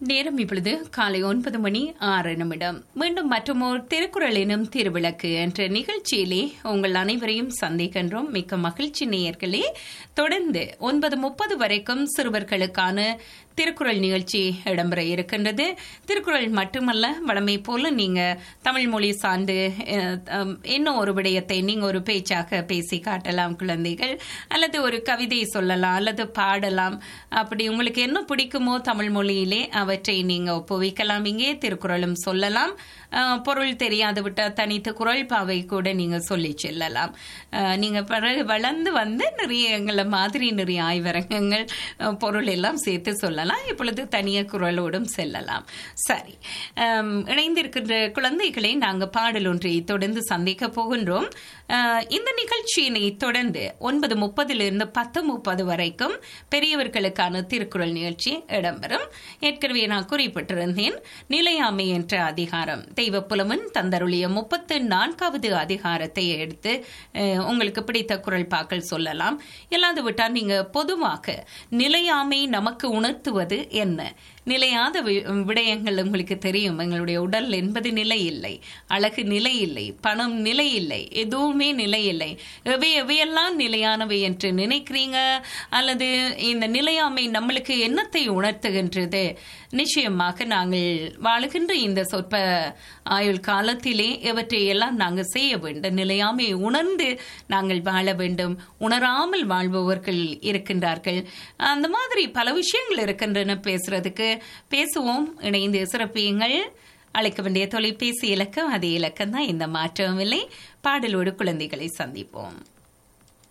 நேரம் இப்பொழுது காலை ஒன்பது மணி ஆறு நிமிடம் மீண்டும் மற்றொரு திருக்குறள் எனும் திருவிளக்கு என்ற நிகழ்ச்சியிலே உங்கள் அனைவரையும் சந்திக்கின்றோம் மிக்க மகிழ்ச்சி நேயர்களே தொடர்ந்து ஒன்பது முப்பது வரைக்கும் சிறுவர்களுக்கான திருக்குறள் நிகழ்ச்சி இடம்பெற இருக்கின்றது திருக்குறள் மட்டுமல்ல வழமை போல நீங்க தமிழ் மொழி சார்ந்து அஹ், அம், இன்னும் ஒரு விடயத்தை நீங்க ஒரு பேச்சாக பேசி காட்டலாம் குழந்தைகள் அல்லது ஒரு கவிதை சொல்லலாம் அல்லது பாடலாம் அப்படி உங்களுக்கு என்ன பிடிக்குமோ தமிழ் மொழியிலே அவற்றை நீங்க ஒப்புவிக்கலாம் இங்கே திருக்குறளும் சொல்லலாம் அஹ், பொருள் தெரியாது விட்டால் தனித்து குரல் பாவை கூட நீங்க சொல்லி செல்லலாம் அஹ், நீங்க பிறகு வளர்ந்து வந்து நிறைய எங்களை மாதிரி நிறைய ஆய்வரங்கங்கள் அஹ், பொருள் எல்லாம் சேர்த்து சொல்லலாம் இப்பொழுது தனிய குரலோடும் செல்லலாம் சரி அம், இணைந்திருக்கின்ற குழந்தைகளை நாங்கள் பாடல் ஒன்றை தொடர்ந்து சந்திக்க போகின்றோம் அஹ், இந்த நிகழ்ச்சியினை தொடர்ந்து ஒன்பது முப்பதிலிருந்து பத்து முப்பது வரைக்கும் பெரியவர்களுக்கான திருக்குறள் நிகழ்ச்சி இடம்பெறும் ஏற்கனவே நான் குறிப்பிட்டிருந்தேன் நிலையாமை என்ற அதிகாரம் தெய்வப்புலவன் தந்தருளிய முப்பத்து நான்காவது அதிகாரத்தை எடுத்து அஹ், உங்களுக்கு பிடித்த குரல் பாக்கள் சொல்லலாம் இல்லாது விட்டால் நீங்க பொதுவாக நிலையாமை நமக்கு உணர்த்துவது என்ன நிலையாத வி- விடயங்கள் உங்களுக்கு தெரியும் எங்களுடைய உடல் என்பது நிலை இல்லை அழகு நிலை இல்லை பணம் நிலை இல்லை எதுவுமே நிலை இல்லை எவை எவையெல்லாம் நிலையானவை என்று நினைக்கிறீங்க அல்லது இந்த நிலையாமை நம்மளுக்கு என்னத்தை உணர்த்துகின்றது நிச்சயமாக நாங்கள் வாழுகின்ற இந்த சொற்ப ஆயுள் காலத்திலே இவற்றை எல்லாம் நாங்கள் செய்ய வேண்டும் நிலையாமை உணர்ந்து நாங்கள் வாழ வேண்டும் உணராமல் வாழ்பவர்கள் இருக்கின்றார்கள் அந்த மாதிரி பல விஷயங்கள் இருக்கின்றன பேசுறதுக்கு பேசுவோம் இணைந்து சிறப்பியுங்கள் அழைக்க வேண்டிய தொலைபேசி இலக்கம் அதே இலக்கம் தான் இந்த மாற்றமும் இல்லை பாடலோடு குழந்தைகளை சந்திப்போம்